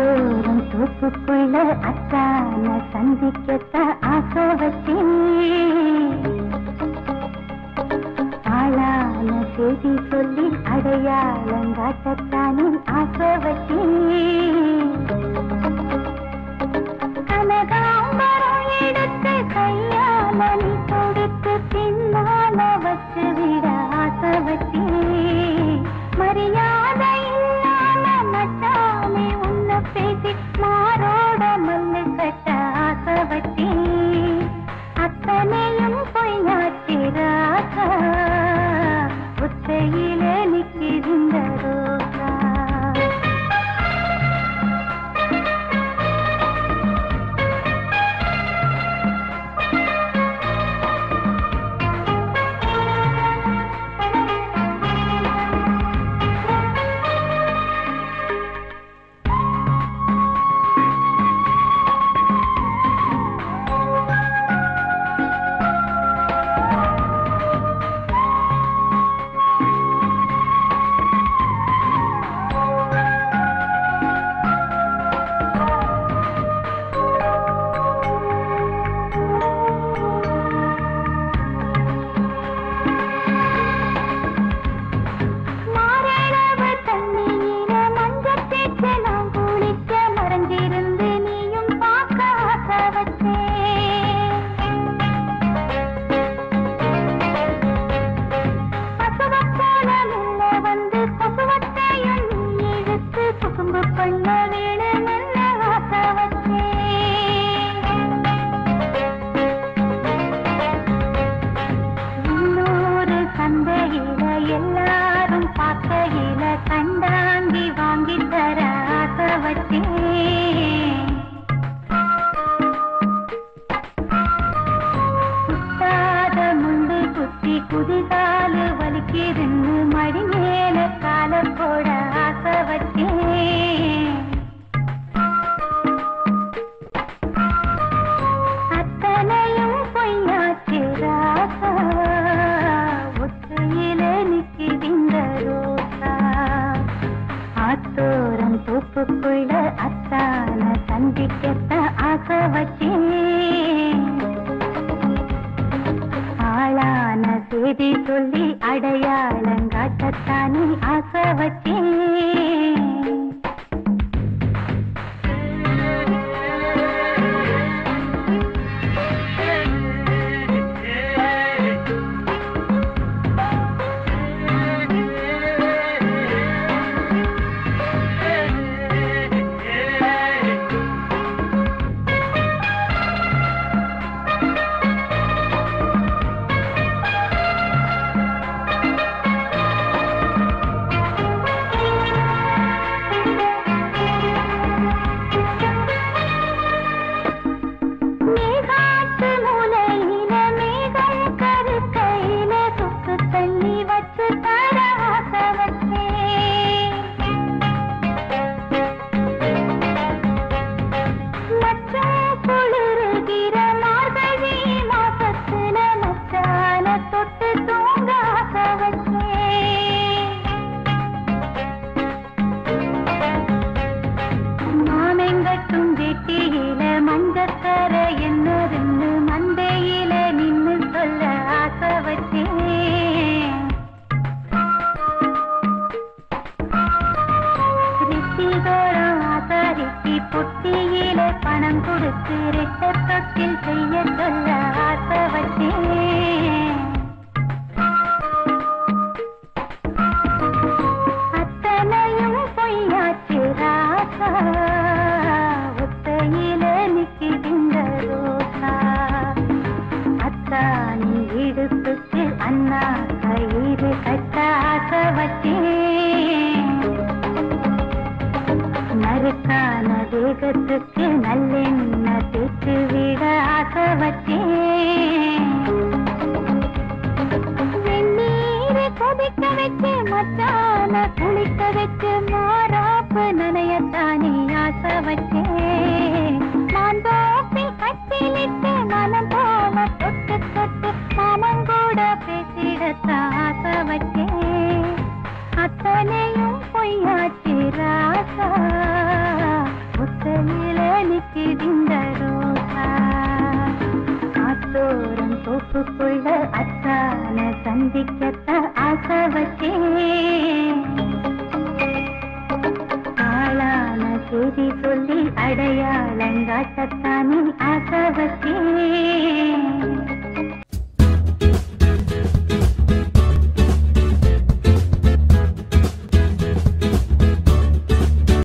அத்தோரம் தூப்புக்குள்ள அத்தான சந்திக்கத்தான் ஆசை வச்சேன் ஆளான செய்தி சொல்லி அடையாளம் காட்டத்தானே ஆசை வச்சேன் கனகாம்பரம் எடுத்து கையால நீ கொடுத்து பின்னால வச்சு விட ஆசை வச்சேன் மரியாதை இல்லாம மச்சானே உன்னை பேசி மாரோட மல்லு கட்ட ஆசை வச்சேன் அத்தனையும் பொய்யாச்சிராசா ஒத்தையில நிற்கின்ற ரோசா மாரளவு தண்ணீர மஞ்சள் தேய்ச்சு நான் குளிக்க மறைஞ்சிருந்து நீயும் பார்க்க ஆசை வச்சேன். பசுவைப் போல மெல்ல வந்து பசுவத்தையும் நீ இழுத்து குசும்பு பண்ண வேணுமென்னு ஆசை வச்சேன். இன்னொரு சந்தையில எல்லாரும் பார்க்கையில கண்டாங்கி வாங்கி தர ஆசை வச்சேன் சுத்தாத முண்டு குத்தி குதிகாலு வலிக்கிருந்து மடி மேல கால போட ஆசை வச்சேன் அத்தனையும் பொய்யாச்சு ராசா ஒற்றையில நிற்கின்ற ரோசா ஆத்தோரம் தோப்புக்குள்ள அத்தான சந்திக்கத்த ஆசை வச்சேன் ஆளான செய்தி சொல்லி அடையாளங்காட்டத்தானே ஆசை வச்சேன் மேகாட்டு மூலையில மேகம் கருக்கையில சுக்கு தண்ணி வச்சு தர ஆசை வச்சேன். மச்சான் குளிருகிற மார்கழி மாசத்துல மச்சான தொட்டு தூங்க ஆசை வச்சேன். மாமெங்கட்டும் வெட்டியில மஞ்சக்கர என்னதுன்னு மந்தையில நின்னு சொல்ல ஆசை வச்சேன் ரித்திதோறும் ஆசாரிக்கு பொட்டியில பணம் கொடுத்து ரெட்ட தொட்டில் செய்ய சொல்ல ஆசை வச்சேன் அத்தனையும் பொய்யாச்சு ராசா ஒத்தையில நிற்கின்ற ரோசா அத்தானின் இடுப்புக்கு அண்ணா கயிறு கட்ட ஆசை வச்சேன் நறுக்கான தேகத்துக்கு நல்லெண்ணெய் தேய்த்து விட ஆசை வச்சேன் வெந்நீரை கொதிக்க வச்சு மச்சான குளிக்க வச்சு மாறாப்பு நனையத்தானே ஆசை வச்சேன் மாந்தோப்பில் கட்டிலிட்டு மனம் போல தொட்டு தொட்டு மாமங்கூட பேசிடத்தான் ஆசை வச்சேன் அத்தனையும் பொய்யாச்சு ராசா கொடியிலே நிக்குதிந்த ரோசா ஆத்தோரம் தோப்புக்குள்ள அத்தான சந்திக்கத்தான் ஆசை வச்சேன் ஆளான செய்தி சொல்லி அடையாளங்காட்டத்தானே ஆசை வச்சேன்